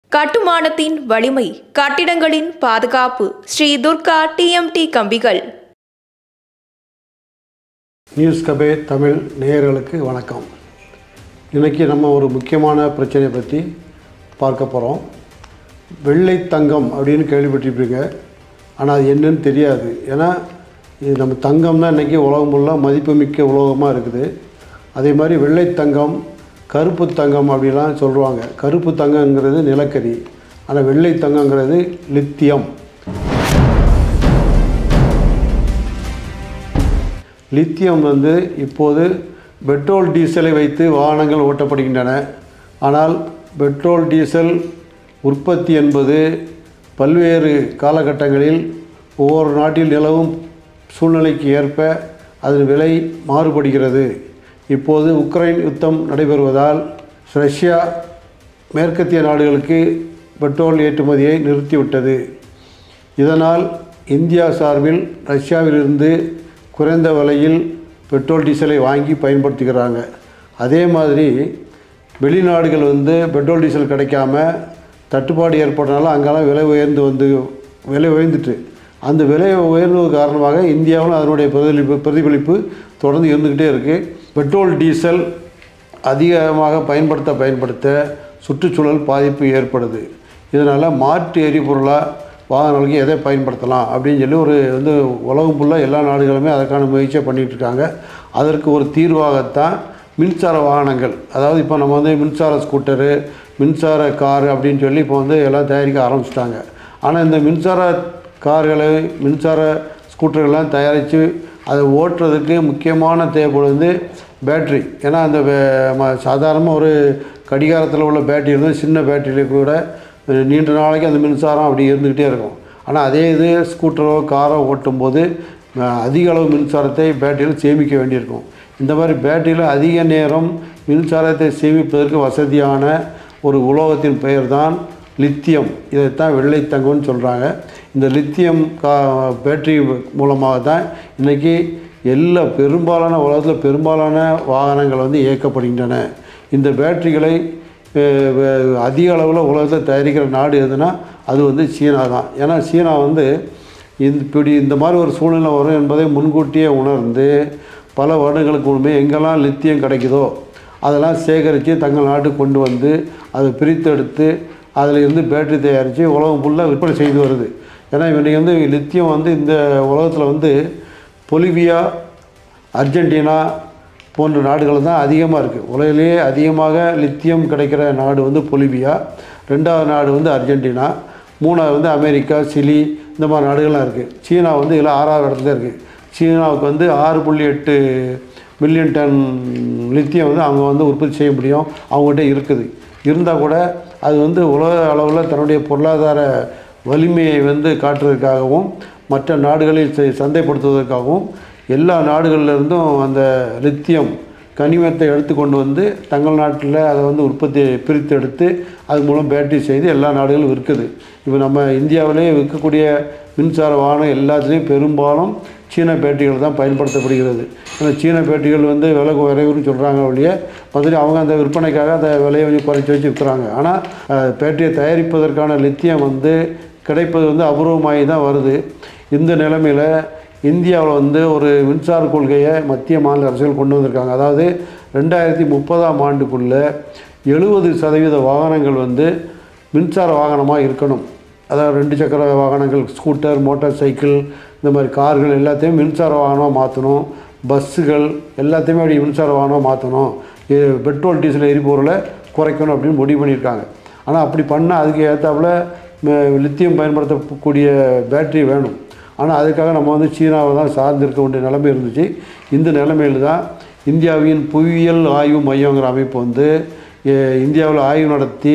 கட்டுமானத்தின் வலிமை கட்டிடங்களின் பாதுகாப்பு ஸ்ரீ துர்கா டிஎம்டி கம்பிகள் நியூஸ் கபே தமிழ் நேயர்களுக்கு வணக்கம் இன்றைக்கி நம்ம ஒரு முக்கியமான பிரச்சனையை பற்றி பார்க்க போகிறோம் வெள்ளை தங்கம் அப்படின்னு கேள்விப்பட்டிருப்பீங்க ஆனால் அது என்னன்னு தெரியாது ஏன்னா இது நம்ம தங்கம் தான் இன்றைக்கி உலகம் ஃபுல்லாக மதிப்புமிக்க உலோகமாக இருக்குது அதே மாதிரி வெள்ளை தங்கம் கருப்பு தங்கம் அப்படிலாம் சொல்லுவாங்க கருப்பு தங்கங்கிறது நிலக்கரி ஆனால் வெள்ளை தங்கங்கிறது லித்தியம் லித்தியம் வந்து இப்போது பெட்ரோல் டீசலை வைத்து வாகனங்கள் ஓட்டப்படுகின்றன ஆனால் பெட்ரோல் டீசல் உற்பத்தி என்பது பல்வேறு காலகட்டங்களில் ஒவ்வொரு நாட்டில் நிலவும் சூழ்நிலைக்கு ஏற்ப அதன் விலை மாறுபடுகிறது இப்போது உக்ரைன் யுத்தம் நடைபெறுவதால் ரஷ்யா மேற்கத்திய நாடுகளுக்கு பெட்ரோல் ஏற்றுமதியை நிறுத்திவிட்டது இதனால் இந்தியா சார்பில் ரஷ்யாவிலிருந்து குறைந்த விலையில் பெட்ரோல் டீசலை வாங்கி பயன்படுத்துகிறாங்க அதே மாதிரி வெளிநாடுகள் வந்து பெட்ரோல் டீசல் கிடைக்காம தட்டுப்பாடு ஏற்பட்டனால அங்கெல்லாம் விலை உயர்ந்து வந்து விலை உயர்ந்துட்டு அந்த விலை உயர்ந்தது காரணமாக இந்தியாவில் அதனுடைய பிரதிபலிப்பு பிரதிபலிப்பு தொடர்ந்து இருந்துக்கிட்டே இருக்குது பெட்ரோல் டீசல் அதிகமாக பயன்படுத்த பயன்படுத்த சுற்றுச்சூழல் பாதிப்பு ஏற்படுது இதனால் மாற்று எரிபொருளாக வாகனங்களுக்கு எதை பயன்படுத்தலாம் அப்படின்னு சொல்லி ஒரு வந்து உலகம் ஃபுல்லாக எல்லா நாடுகளுமே அதற்கான முயற்சியை பண்ணிகிட்டு இருக்காங்க அதற்கு ஒரு தீர்வாகத்தான் மின்சார வாகனங்கள் அதாவது இப்போ நம்ம வந்து மின்சார ஸ்கூட்டரு மின்சார காரு அப்படின்னு சொல்லி இப்போ வந்து எல்லாம் தயாரிக்க ஆரம்பிச்சிட்டாங்க ஆனால் இந்த மின்சார கார்களை மின்சார ஸ்கூட்டர்கள்லாம் தயாரித்து அதை ஓட்டுறதுக்கு முக்கியமான தேவைப்படுவது பேட்ரி ஏன்னா அந்த வே- ம- சாதாரணமாக ஒரு கடிகாரத்தில் உள்ள பேட்டரி இருந்தால் சின்ன பேட்டரியில் கூட அஹ், நீண்ட நாளைக்கு அந்த மின்சாரம் அப்படி இருந்துக்கிட்டே இருக்கும் ஆனால் அதே இது ஸ்கூட்டரோ காரோ ஓட்டும்போது அஹ், அதிக அளவு மின்சாரத்தை பேட்டரியில் சேமிக்க வேண்டியிருக்கும் இந்த மாதிரி பேட்டரியில் அதிக நேரம் மின்சாரத்தை சேமிப்பதற்கு வசதியான ஒரு உலோகத்தின் பெயர் தான் லித்தியம் இதைத்தான் வெள்ளை தங்கம்னு சொல்கிறாங்க இந்த லித்தியம் கா பேட்டரி மூலமாக தான் இன்றைக்கி எல்லா பெரும்பாலான உலகத்தில் பெரும்பாலான வாகனங்கள் வந்து இயக்கப்படுகின்றன இந்த பேட்டரிகளை அஹ், வ- அதிக அளவில் உலகத்தில் தயாரிக்கிற நாடு எதுனா அது வந்து சீனா தான் ஏன்னா சீனா வந்து இந்த இப்படி இந்த மாதிரி ஒரு சூழ்நிலை வரும் என்பதை முன்கூட்டியே உணர்ந்து பல வருடங்களுக்கு முன்பே எங்கெல்லாம் லித்தியம் கிடைக்குதோ அதெல்லாம் சேகரித்து தங்கள் நாட்டுக்கு கொண்டு வந்து அதை பிரித்தெடுத்து அதில் இருந்து பேட்டரி தயாரித்து உலகம் ஃபுல்லாக விற்பனை செய்து வருது ஏன்னா இன்றைக்கி வந்து லித்தியம் வந்து இந்த உலகத்தில் வந்து பொலிவியா அர்ஜென்டினா போன்ற நாடுகள் தான் அதிகமாக இருக்குது உலகிலேயே அதிகமாக லித்தியம் கிடைக்கிற நாடு வந்து பொலிவியா ரெண்டாவது நாடு வந்து அர்ஜென்டினா மூணாவது வந்து அமெரிக்கா சிலி இந்த மாதிரி நாடுகள்லாம் இருக்குது சீனா வந்து இதில் ஆறாவது இடத்துல இருக்குது சீனாவுக்கு வந்து ஆறு புள்ளி எட்டு மில்லியன் டன் லித்தியம் வந்து அவங்க வந்து உற்பத்தி செய்ய முடியும் அவங்ககிட்ட இருக்குது இருந்தால் கூட அது வந்து உலக அளவில் தன்னுடைய பொருளாதார வலிமையை வந்து காட்டுறதுக்காகவும் மற்ற நாடுகளில் செ- சந்தைப்படுத்துவதற்காகவும் எல்லா நாடுகள்ல இருந்தும் அந்த லித்தியம் கனிமத்தை எடுத்து கொண்டு வந்து தங்கள் நாட்டில் அதை வந்து உற்பத்தி பிரித்து எடுத்து அது மூலம் பேட்டரி செய்து எல்லா நாடுகளும் விற்குது இப்போ நம்ம இந்தியாவிலேயே விற்கக்கூடிய மின்சார வாகனம் எல்லாத்துலேயும் பெரும்பாலும் சீன பேட்டரிகள் தான் பயன்படுத்தப்படுகிறது ஏன்னா சீன பேட்டரிகள் வந்து விலை குறைவுன்னு சொல்கிறாங்க ஒழிய மற்றபடி அவங்க அந்த விற்பனைக்காக அந்த விலையை கொஞ்சம் குறைச்சி வச்சு விற்கிறாங்க ஆனால் அஹ், பேட்டரியை தயாரிப்பதற்கான லித்தியம் வந்து கிடைப்பது வந்து அபூர்வமாகி தான் வருது இந்த நிலைமையில் இந்தியாவில் வந்து ஒரு மின்சார கொள்கையை மத்திய மாநில அரசுகள் கொண்டு வந்திருக்காங்க அதாவது ரெண்டாயிரத்தி முப்பதாம் ஆண்டுக்குள்ளே எழுபது சதவீத வாகனங்கள் வந்து மின்சார வாகனமாக இருக்கணும் அதாவது ரெண்டு சக்கர வாகனங்கள் ஸ்கூட்டர் மோட்டார் சைக்கிள் இந்த மாதிரி கார்கள் எல்லாத்தையும் மின்சார வாகனமாக மாற்றணும் பஸ்ஸுகள் எல்லாத்தையுமே அப்படி மின்சார வாகனமாக மாற்றணும் பெட்ரோல் டீசல் எரிபொருளை குறைக்கணும் அப்படின்னு முடிவு பண்ணியிருக்காங்க ஆனால் அப்படி பண்ணால் அதுக்கு ஏற்றாப்புல லித்தியம் பயன்படுத்தக்கூடிய பேட்டரி வேணும் ஆனால் அதுக்காக நம்ம வந்து சீனாவை தான் சார்ந்து இருக்க வேண்டிய நிலைமை இருந்துச்சு இந்த நிலைமையில் தான் இந்தியாவின் புவியியல் ஆய்வு மையங்கிற அமைப்பு வந்து எ- இந்தியாவில் ஆய்வு நடத்தி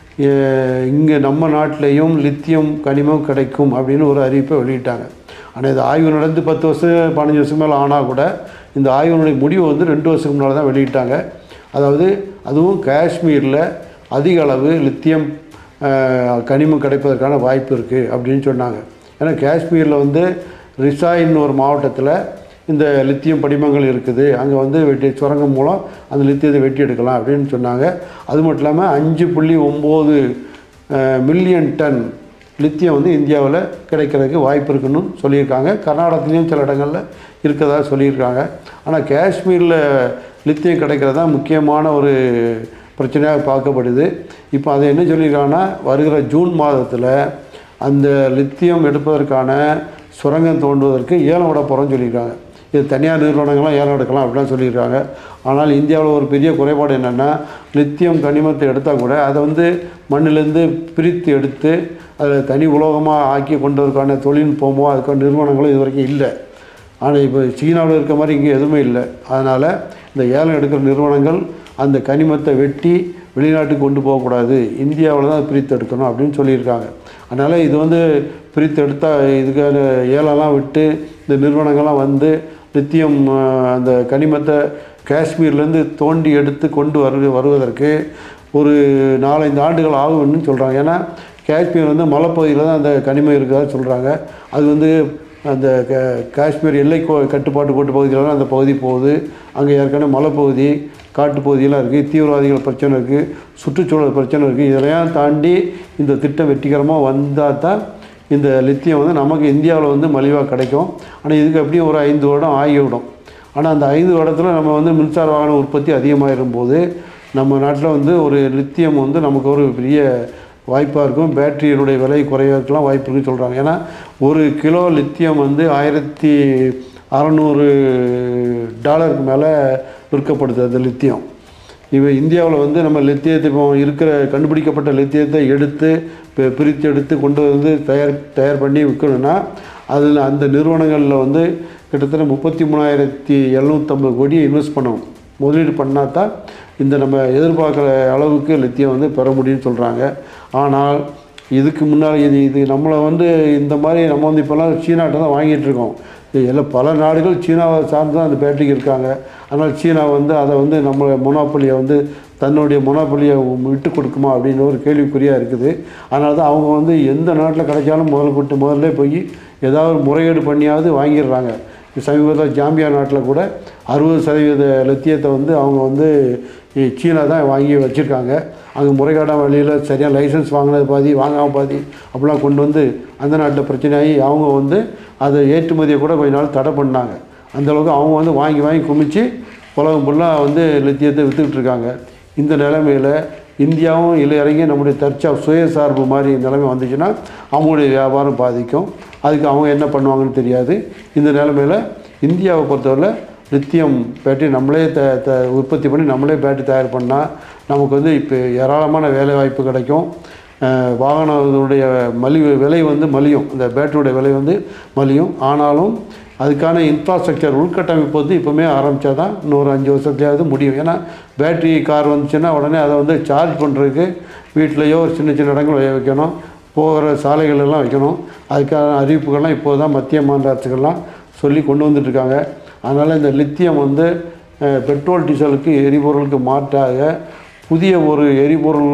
இங்கே நம்ம நாட்டிலையும் லித்தியம் கனிமம் கிடைக்கும் அப்படின்னு ஒரு அறிவிப்பை வெளியிட்டாங்க ஆனால் இது ஆய்வு நடந்து பத்து வருஷம் பதினஞ்சு வருஷம் மேலே ஆனால் கூட இந்த ஆய்வினுடைய முடிவு வந்து ரெண்டு வருஷத்துக்கு முன்னால் தான் வெளியிட்டாங்க அதாவது அதுவும் காஷ்மீரில் அதிக அளவு லித்தியம் அஹ், கனிமம் கிடைப்பதற்கான வாய்ப்பு இருக்குது அப்படின்னு சொன்னாங்க ஏன்னா காஷ்மீரில் வந்து ரிசாயின்னு ஒரு மாவட்டத்தில் இந்த லித்தியம் படிமங்கள் இருக்குது அங்கே வந்து வெட்டி சுரங்கம் மூலம் அந்த லித்தியத்தை வெட்டி எடுக்கலாம் அப்படின்னு சொன்னாங்க அது மட்டும் இல்லாமல் அஞ்சு புள்ளி ஒம்பது மில்லியன் டன் லித்தியம் வந்து இந்தியாவில் கிடைக்கிறதுக்கு வாய்ப்பு இருக்குன்னு சொல்லியிருக்காங்க கர்நாடகத்துலேயும் சில இடங்களில் இருக்கதா சொல்லியிருக்காங்க ஆனால் காஷ்மீரில் லித்தியம் கிடைக்கிறது தான் முக்கியமான ஒரு பிரச்சனையாக பார்க்கப்படுது இப்போ அதை என்ன சொல்லியிருக்காங்கன்னா வருகிற ஜூன் மாதத்தில் அந்த லித்தியம் எடுப்பதற்கான சுரங்கம் தோண்டுவதற்கு ஏலம் விட போகிறோம்னு சொல்லியிருக்காங்க இது தனியார் நிறுவனங்கள்லாம் ஏலம் எடுக்கலாம் அப்படிலாம் சொல்லியிருக்காங்க ஆனால் இந்தியாவில் ஒரு பெரிய குறைபாடு என்னென்னா லித்தியம் கனிமத்தை எடுத்தால் கூட அதை வந்து மண்ணிலேருந்து பிரித்து எடுத்து அதில் தனி உலோகமாக ஆக்கி கொண்டு வரதுக்கான தொழில்நுட்பமோ அதுக்கான நிறுவனங்களோ இது வரைக்கும் இல்லை ஆனால் இப்போ சீனாவில் இருக்க மாதிரி இங்கே எதுவுமே இல்லை அதனால் இந்த ஏலம் எடுக்கிற நிறுவனங்கள் அந்த கனிமத்தை வெட்டி வெளிநாட்டுக்கு கொண்டு போகக்கூடாது இந்தியாவில் தான் பிரித்து எடுக்கணும் அப்படின்னு சொல்லியிருக்காங்க அதனால் இது வந்து பிரித்து எடுத்தால் இதுக்கான ஏலம்லாம் விட்டு இந்த நிறுவனங்கள்லாம் வந்து லித்தியம் அஹ், அந்த கனிமத்தை காஷ்மீர்லேருந்து தோண்டி எடுத்து கொண்டு வரு வருவதற்கு ஒரு நாலஞ்சு ஆண்டுகள் ஆகும்னு சொல்கிறாங்க ஏன்னா காஷ்மீர் வந்து மலைப்பகுதியில் தான் அந்த கனிமம் இருக்கிறதா சொல்கிறாங்க அது வந்து அந்த க காஷ்மீர் எல்லை கோ கட்டுப்பாட்டு கோட்டு பகுதியில் தான் அந்த பகுதி போகுது அங்கே ஏற்கனவே மலைப்பகுதி காட்டு பகுதியெல்லாம் இருக்குது தீவிரவாதிகள் பிரச்சனை இருக்குது சுற்றுச்சூழல் பிரச்சனை இருக்குது இதெல்லாம் தாண்டி இந்த திட்டம் வெற்றிகரமாக வந்தால் தான் இந்த லித்தியம் வந்து நமக்கு இந்தியாவில் வந்து மலிவாக கிடைக்கும் ஆனால் இதுக்கு எப்படியும் ஒரு ஐந்து வருடம் ஆகிவிடும் ஆனால் அந்த ஐந்து வருடத்தில் நம்ம வந்து மின்சார வாகன உற்பத்தி அதிகமாகிடும் போது நம்ம நாட்டில் வந்து ஒரு லித்தியம் வந்து நமக்கு ஒரு பெரிய வாய்ப்பாக இருக்கும் பேட்டரியினுடைய விலை குறையறதுக்கெலாம் வாய்ப்பு இருக்குன்னு சொல்கிறாங்க ஏன்னா ஒரு கிலோ லித்தியம் வந்து ஆயிரத்தி அறநூறு டாலருக்கு மேலே விற்கப்படுது அந்த லித்தியம் இப்போ இந்தியாவில் வந்து நம்ம லித்தியத்தை இப்போ இருக்கிற கண்டுபிடிக்கப்பட்ட லித்தியத்தை எடுத்து பி- பிரித்து எடுத்து கொண்டு வந்து தயார் தயார் பண்ணி விற்கணும்னா அதில் அந்த நிறுவனங்களில் வந்து கிட்டத்தட்ட முப்பத்தி மூணாயிரத்தி எழுநூற்றம்பது கோடியை இன்வெஸ்ட் பண்ணணும் முதலீடு பண்ணால் தான் இந்த நம்ம எதிர்பார்க்குற அளவுக்கு லித்தியம் வந்து பெற முடியும்னு சொல்கிறாங்க ஆனால் இதுக்கு முன்னால் இது இது நம்மளை வந்து இந்த மாதிரி நம்ம வந்து இப்போல்லாம் சீனாட்ட தான் வாங்கிட்டு இருக்கோம் இது எல்லாம் பல நாடுகள் சீனாவை சார்ந்து தான் அந்த பேட்டரிக்கு இருக்காங்க அதனால் சீனா வந்து அதை வந்து நம்ம மொனோப்பலியை வந்து தன்னுடைய மொனோப்பலியை விட்டு கொடுக்குமா அப்படின்னு ஒரு கேள்விக்குறியாக இருக்குது அதனால தான் அவங்க வந்து எந்த நாட்டில் கிடைச்சாலும் முதல்ல கூட்டு முதல்ல போய் ஏதாவது ஒரு முறைகேடு பண்ணியாவது வாங்கிடுறாங்க சமீபத்தில் ஜாம்பியா நாட்டில் கூட அறுபது சதவீத லத்தியத்தை வந்து அவங்க வந்து இ- சீனா தான் வாங்கி வச்சுருக்காங்க அங்கே முறைகேடான வழியில் சரியாக லைசன்ஸ் வாங்கினது பாதி வாங்காமல் பாதி அப்படிலாம் கொண்டு வந்து அந்த நாட்டில் பிரச்சனையாகி அவங்க வந்து அதை ஏற்றுமதியை கூட கொஞ்ச நாள் தடை பண்ணாங்க அந்தளவுக்கு அவங்க வந்து வாங்கி வாங்கி குமிச்சு உலகம் ஃபுல்லாக வந்து லித்தியத்தை விற்றுக்கிட்டு இருக்காங்க இந்த நிலைமையில் இந்தியாவும் இல்லை இறங்கி நம்முடைய தற்சா சுயசார்பு மாதிரி நிலைமை வந்துச்சுன்னா அவங்களுடைய வியாபாரம் பாதிக்கும் அதுக்கு அவங்க என்ன பண்ணுவாங்கன்னு தெரியாது இந்த நிலைமையில் இந்தியாவை பொறுத்தவரை லித்தியம் பேட்டரி நம்மளே த த உற்பத்தி பண்ணி நம்மளே பேட்டரி தயார் பண்ணால் நமக்கு வந்து இப்போ ஏராளமான வேலை வாய்ப்பு கிடைக்கும் அஹ் வாகனத்துடைய மலிவு விலை வந்து மலியும் இந்த பேட்டரியோட விலை வந்து மலியும் ஆனாலும் அதுக்கான இன்ஃப்ராஸ்ட்ரக்சர் உள்கட்டமைப்பு வந்து இப்போவுமே ஆரம்பித்தா தான் இன்னொரு அஞ்சு வருஷத்துலையாவது முடியும் ஏன்னா பேட்டரி கார் வந்துச்சுன்னா உடனே அதை வந்து சார்ஜ் பண்ணுறதுக்கு வீட்லேயோ ஒரு சின்ன சின்ன இடங்கள் வை- வைக்கணும் போகிற சாலைகள் எல்லாம் வைக்கணும் அதுக்கான அறிவிப்புகள்லாம் இப்போ தான் மத்திய மாநில அரசுகள்லாம் சொல்லி கொண்டு வந்துட்டுருக்காங்க அதனால் இந்த லித்தியம் வந்து அஹ், பெட்ரோல் டீசலுக்கு எரிபொருளுக்கு மாற்றாக புதிய ஒரு எரிபொருள்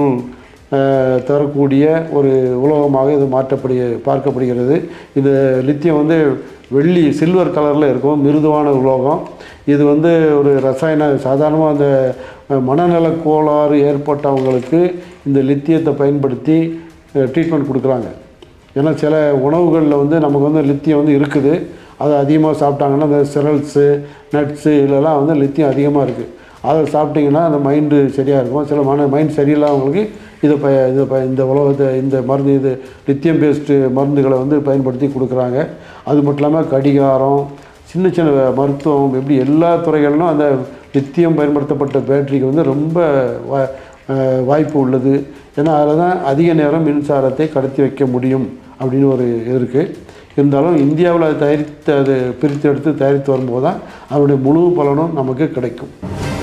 அஹ், தரக்கூடிய ஒரு உலோகமாக இது மாற்றப்படி பார்க்கப்படுகிறது இந்த லித்தியம் வந்து வெள்ளி சில்வர் கலரில் இருக்கும் மிருதுவான உலோகம் இது வந்து ஒரு ரசாயன சாதாரணமாக அந்த அஹ், மனநல கோளாறு ஏற்பட்டவங்களுக்கு இந்த லித்தியத்தை பயன்படுத்தி ட்ரீட்மெண்ட் கொடுக்குறாங்க ஏன்னா சில உணவுகளில் வந்து நமக்கு வந்து லித்தியம் வந்து இருக்குது அதை அதிகமாக சாப்பிட்டாங்கன்னா அந்த செரல்ஸு நட்ஸு இதெல்லாம் வந்து லித்தியம் அதிகமாக இருக்குது அதை சாப்பிட்டிங்கன்னா அந்த மைண்டு சரியாக இருக்கும் சில மன மைண்ட் சரியில்லாதவங்களுக்கு இதை ப இதை ப இந்த உலகத்தை இந்த மருந்து இது லித்தியம் பேஸ்டு மருந்துகளை வந்து பயன்படுத்தி கொடுக்குறாங்க அது மட்டும் இல்லாமல் கடிகாரம் சின்ன சின்ன மருத்துவம் எப்படி எல்லா துறைகளிலும் அந்த லித்தியம் பயன்படுத்தப்பட்ட பேட்டரிக்கு வந்து ரொம்ப வா அஹ் வாய்ப்பு உள்ளது ஏன்னா அதில் தான் அதிக நேரம் மின்சாரத்தை கடத்தி வைக்க முடியும் அப்படின்னு ஒரு இது இருக்குது இருந்தாலும் இந்தியாவில் அது தயாரித்து அது பிரித்து எடுத்து தயாரித்து வரும்போது தான் அதனுடைய முழு பலனும் நமக்கு கிடைக்கும்